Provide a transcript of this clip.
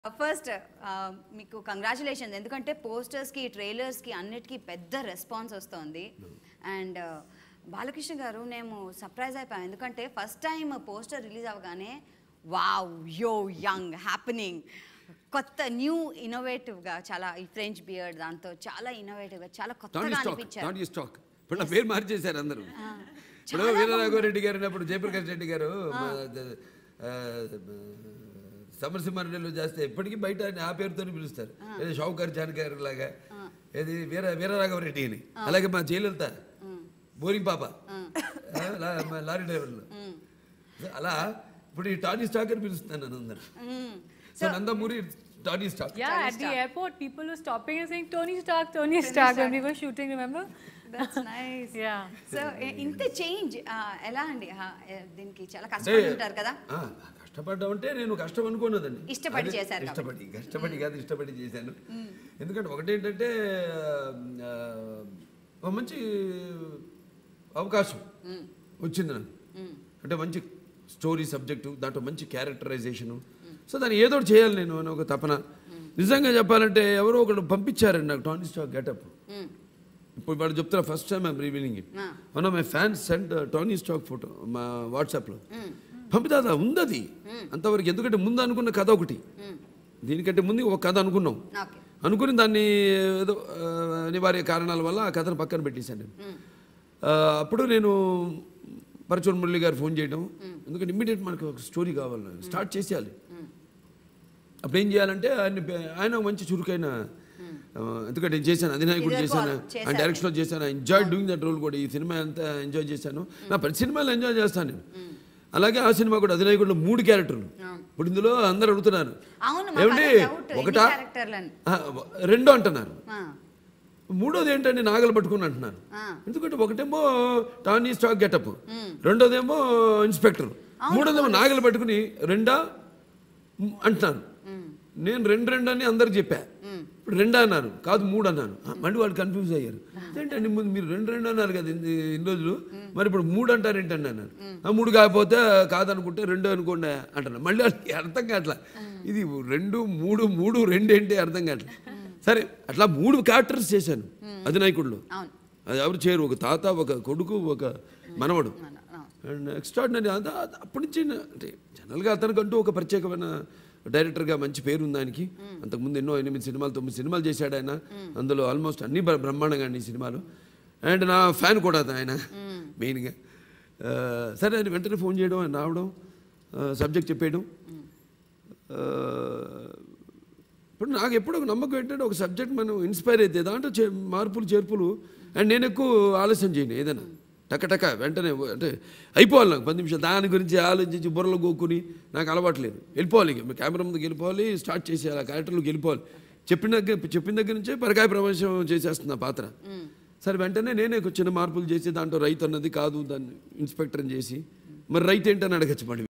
First మీకు congratulations ఎందుకంటే పోస్టర్స్కి ట్రైలర్స్కి అన్నిటికీ పెద్ద రెస్పాన్స్ వస్తుంది అండ్ బాలకృష్ణ గారు మేము సర్ప్రైజ్ అయిపోయాం ఎందుకంటే ఫస్ట్ టైం పోస్టర్ రిలీజ్ అవ్వగానే వావ్ యో యంగ్ హ్యాపెనింగ్ కొత్త న్యూ ఇన్నోవేటివ్గా చాలా ఈ ఫ్రెంచ్ బియర్డ్ దాంతో చాలా ఇన్నోవేటివ్గా చాలా నాట్ కొత్తగా స్టాక్ అనిపించారు నాట్ స్టాక్ ఇప్పుడు నా పేరు మార్చేశారు అందరూ ఇప్పుడు చాలా వీరరాఘవరెడ్డి గారు ఉన్నప్పుడు జయప్రకాష్ రెడ్డి గారు మా ద- ఆ, సమరసింహారెడ్డిలో చేస్తే ఎప్పటికీ బయట ఆయన ఆ పేరుతోనే పిలుస్తారు ఏదో షావుకారు జానకారు లాగా ఏది వీర వీరరాఘవరెడ్డి అని అలాగే మా జయలలిత బోరింగ్ పాప ఆ, లా- మా లారీ డ్రైవర్లు అలా ఇప్పుడు ఈ టానీ స్టాక్ అని పిలుస్తున్నాను నన్ను అందరు so Nandamuri Tony Stark Yeah, at the airport, people were stopping and saying Tony Stark, Tony Stark when we were shooting, remember? That's nice Yeah. So ఇంత చేంజ్ ఎలా అండి ఆ, ఏ- దీనికి చాలా కష్టపడి ఉంటారు కదా ఆ, కష్టపడ్డం అంటే నేను కష్టం అనుకున్నదండి ఇష్టపడి అదే, చేశారు కాబట్టి. ఇష్టపడి కష్టపడి కాదు ఇష్టపడి చేశాను ఎందుకంటే ఒకటేంటంటే ఆ, ఒక మంచి అవకాశం వచ్చింది నాకు అంటే మంచి స్టోరీ సబ్జెక్టు దాంట్లో మంచి క్యారెక్టరైజేషను సో దాన్ని ఏదో ఒకటి చేయాలి నేను అని ఒక తపన నిజంగా చెప్పాలంటే ఎవరో ఒకడు పంపించారండి నాకు టానీ స్టాక్ గెటప్ ఇప్పుడు వాడు చెప్తున్నా first time I'm revealing it one of my fans sent Tony Stark photo మా వాట్సాప్లో పంపిదా ఉంది అది అంతవరకు ఎందుకంటే ముందు అనుకున్న కథ ఒకటి దీనికంటే ముందు ఒక కథ అనుకున్నాం ఓకే అనుకుని దాన్ని ఏదో ఆ, అనివార్య కారణాల వల్ల ఆ కథను పక్కన పెట్టేశాను నేను ఆ, అప్పుడు నేను పరచూరు మురళి గారు ఫోన్ చేయడం ఎందుకంటే ఇమ్మీడియట్ మనకు ఒక స్టోరీ కావాలి స్టార్ట్ చేసేయాలి అప్పుడు ఏం చేయాలంటే ఆయన ఆయన ఒక మంచి చురుకైన ఆ, ఎందుకంటే నేను చేశాను అధినాయకుడు ఇదివరకు చేశాను చేశారు. ఆయన డైరెక్షన్లో చేశాను ఎంజాయ్ డూయింగ్ దట్ రోల్ కూడా ఈ సినిమా అంతా ఎంజాయ్ చేశాను నా ప్రతి సినిమాలో ఎంజాయ్ చేస్తాను నేను అలాగే ఆ సినిమా కూడా అధినాయకుడిలో మూడు క్యారెక్టర్లు ఇప్పుడు ఇందులో అందరు అడుగుతున్నారు అవును మాకు ఏమండి అదే doubt, ఎన్ని ఒకటా క్యారెక్టర్లని? ఆ, రెండో అంటున్నారు ఆ, మూడోది ఏంటంటే నాగలు పట్టుకుని అంటున్నారు ఆ. ఎందుకంటే ఒకటేమో టానీ స్టాక్ గెటప్ రెండోదేమో ఇన్స్పెక్టర్ మూడోదేమో నాగలు పట్టుకుని రెండా మ్, అంటున్నారు నేను రెండు రెండు అని అందరికి చెప్పా ఇప్పుడు రెండు అన్నారు కాదు మూడు అన్నాను ఆ, మళ్ళీ వాళ్ళు కన్ఫ్యూజ్ అయ్యారు ఏంటండి ముందు మీరు రెండు రెండు అన్నారు కదా ఇన్ని ఇన్ని రోజులు మరి ఇప్పుడు మూడు అంటారు ఏంటండి అన్నారు ఆ, మూడు కాకపోతే కాదనుకుంటే రెండు అనుకోండి అంటున్నారు మళ్ళీ వాళ్ళకి అర్థం కావట్లా ఇది రెండు మూడు మూడు రెండు ఏంటి అర్థం కావట్లా సరే అట్లా మూడు క్యారెక్టర్స్ చేశాను అధినాయకుడిలో అవును అది ఎవరు చేయరు ఒక తాత ఒక కొడుకు ఒక మనవడు అవును, అవును. అండ్ ఎక్స్ట్రాడినరీ అంత అప్పటి నుంచి నా- అంటే జనరల్గా అతనికంటూ ఒక ప్రత్యేకమైన డైరెక్టర్గా మంచి పేరు ఉంది ఆయనకి అంతకుముందు ఎన్నో ఎనిమిది సినిమాలు తొమ్మిది సినిమాలు చేశాడు ఆయన అందులో ఆల్మోస్ట్ అన్ని బ్ర- బ్రహ్మాండంగా అండి ఈ సినిమాలు అండ్ నా ఫ్యాన్ కూడా అతను ఆయన మెయిన్గా ఆ, సరే ఆయన వెంటనే ఫోన్ చేయడం ఆయన రావడం సబ్జెక్ట్ చెప్పేయడం ఆ, ఇప్పుడు నాకు ఎప్పుడు ఒక నమ్మకం ఏంటంటే ఒక సబ్జెక్ట్ మనం ఇన్స్పైర్ అయితే దాంట్లో చే- మార్పులు చేర్పులు అండ్ నేను ఎక్కువ ఆలస్యం చేయను ఏదైనా టక టక వెంటనే అంటే అయిపోవాలి నాకు పది నిమిషాలు దాని గురించి ఆలోచించి బుర్రలు గోక్కుని నాకు అలవాట్లేదు వెళ్ళిపోవాలి ఇక కెమెరా ముందుకు వెళ్ళిపోవాలి స్టార్ట్ చేసేయాలి ఆ క్యారెక్టర్లోకి వెళ్ళిపోవాలి చెప్పిన దగ్గర చెప్పిన దగ్గర నుంచే పరకాయ ప్రవేశం చేసేస్తుంది ఆ పాత్ర సరే వెంటనే నేనే ఒక చిన్న మార్పులు చేసి దాంట్లో రైతు అన్నది కాదు దాన్ని ఇన్స్పెక్టర్ చేసి మరి రైతు ఏంటని అడగచ్చు మళ్ళీ